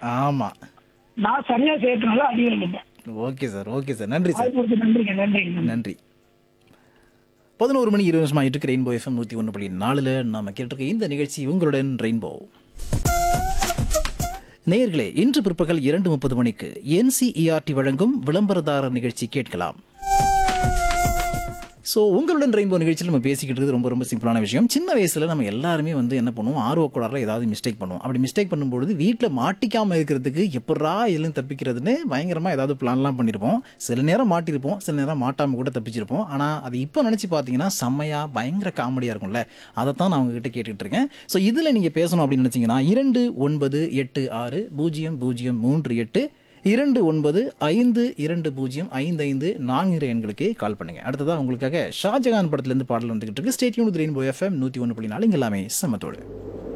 ஆமா நான் சரியா சேர்த்தனால அதிகம் இல்லைங்க ஓகே சார் ஓகே சார் நன்றி சார் வாய்ப்பு நன்றிங்க நன்றிங்க நன்றி பதினோரு மணி இருபது நிமிஷம் ஆயிட்டு இருக்கு ரெயின்போ எஃப்எம் நூற்றி ஒன்று புள்ளி நாலில் நாம கேட்டிருக்க இந்த நிகழ்ச்சி உங்களுடன் ரெயின்போ நேயர்களே இன்று பிற்பகல் இரண்டு முப்பது மணிக்கு என்சிஇஆர்டி வழங்கும் விளம்பரதாரர் நிகழ்ச்சி கேட்கலாம் ஸோ உங்களுடன் ரெயின்போ நிகழ்ச்சியில் நம்ம பேசிக்கிட்டு இருக்கிறது ரொம்ப ரொம்ப சிம்பிளான விஷயம் சின்ன வயசில் நம்ம எல்லாருமே வந்து என்ன பண்ணுவோம் ஆர்வக்கூடாரில் ஏதாவது மிஸ்டேக் பண்ணுவோம் அப்படி மிஸ்டேக் பண்ணும்பொழுது வீட்டில் மாட்டிக்காமல் இருக்கிறதுக்கு எப்படா எல்லாம் தப்பிக்கிறதுன்னு பயங்கரமாக ஏதாவது பிளான்லாம் பண்ணியிருப்போம் சில நேரம் மாட்டியிருப்போம் சில நேரம் மாட்டாமல் கூட தப்பிச்சிருப்போம் ஆனால் அது இப்போ நினச்சி பார்த்தீங்கன்னா செம்மையாக பயங்கர காமெடியாக இருக்கும்ல அதை தான் நான் உங்ககிட்ட கேட்டுட்டு இருக்கேன் ஸோ இதில் நீங்கள் பேசணும் அப்படின்னு நினச்சிங்கன்னா இரண்டு ஒன்பது எட்டு ஆறு பூஜ்ஜியம் பூஜ்ஜியம் மூன்று எட்டு இரண்டு ஒன்பது ஐந்து இரண்டு பூஜ்ஜியம் ஐந்து ஐந்து நான்கு எண்களுக்கு கால் பண்ணுங்க அடுத்ததா உங்களுக்காக ஷாஜகான் படத்துலேருந்து பாடல் வந்துகிட்டு இருக்கு ஸ்டேட்யூன் ரெயின்போ எஃப்எம் நூற்றி ஒன்று புள்ளி நாலு இங்க எல்லாமே சமத்தோடு